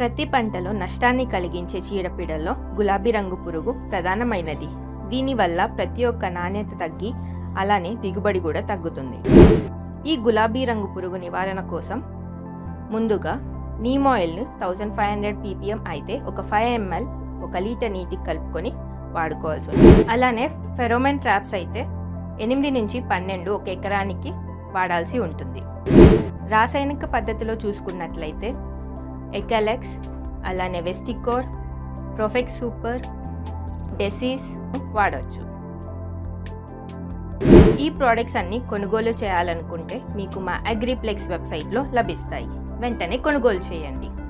ప్రతి పంటలో నష్టాన్ని కలిగించే చీడపీడల్లో గులాబీ రంగు పురుగు ప్రధానమైనది దీనివల్ల ప్రతి ఒక్క నాణ్యత తగ్గి అలానే దిగుబడి కూడా తగ్గుతుంది ఈ గులాబీ రంగు పురుగు నివారణ కోసం ముందుగా నీమ్ ఆయిల్ని థౌజండ్ ఫైవ్ హండ్రెడ్ పీపీఎం అయితే ఒక ఫైవ్ ఎంఎల్ ఒక లీటర్ నీటికి కలుపుకొని వాడుకోవాల్సి ఉంటుంది అలానే ఫెరోమెన్ ట్రాప్స్ అయితే ఎనిమిది నుంచి పన్నెండు ఒక ఎకరానికి వాడాల్సి ఉంటుంది రాసాయనిక పద్ధతిలో చూసుకున్నట్లయితే ఎకలెక్స్ అలానే వెస్టికోర్ ప్రొఫెక్స్ సూపర్ డెసీస్ వాడవచ్చు ఈ ప్రోడక్ట్స్ అన్ని కొనుగోలు చేయాలనుకుంటే మీకు మా అగ్రిప్లెక్స్ వెబ్సైట్లో లభిస్తాయి వెంటనే కొనుగోలు చేయండి